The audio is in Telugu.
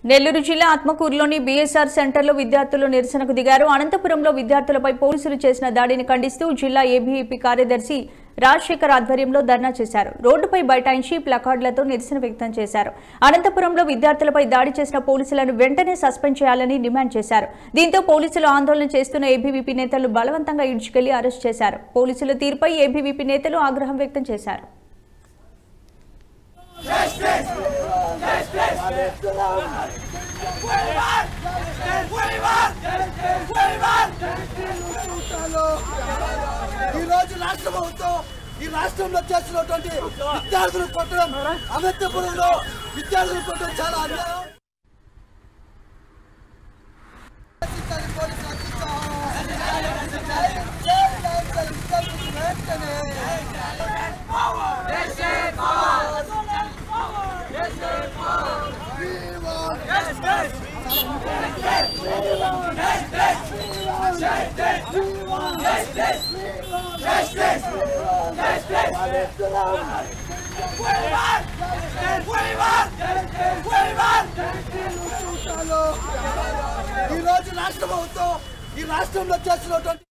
నెల్లూరు జిల్లా ఆత్మకూరులోని బీఎస్ఆర్ సెంటర్లో విద్యార్థులు నిరసనకు దిగారు అనంతపురంలో విద్యార్థులపై పోలీసులు చేసిన దాడిని ఖండిస్తూ జిల్లా ఏబీవీపీ కార్యదర్శి రాజశేఖర్ ఆధ్వర్యంలో ధర్నా చేశారు రోడ్డుపై బైఠాయించి ప్లకార్డులతో నిరసన వ్యక్తం చేశారు అనంతపురంలో విద్యార్థులపై దాడి చేసిన పోలీసులను వెంటనే సస్పెండ్ చేయాలని డిమాండ్ చేశారు దీంతో పోలీసులు ఆందోళన చేస్తున్న ఏబీవీపీ నేతలు బలవంతంగా ఈడ్చుకెళ్లి అరెస్ట్ చేశారు పోలీసుల తీరుపై ఏబీవీపీ నేతలు ఆగ్రహం వ్యక్తం చేశారు ఈ రోజు రాష్ట్ర ప్రభుత్వం ఈ రాష్ట్రంలో చేస్తున్నటువంటి విద్యార్థులు కొట్టడం అనంతపురంలో విద్యార్థులు కొట్టడం చాలా అన్యాయం రక్షించాలి, పోలీసులు రక్షించాలి. విద్యార్థులకు వెంటనే. We want ఈ రోజు రాష్ట్ర ప్రభుత్వం ఈ రాష్ట్రంలో చేస్తున్నటువంటి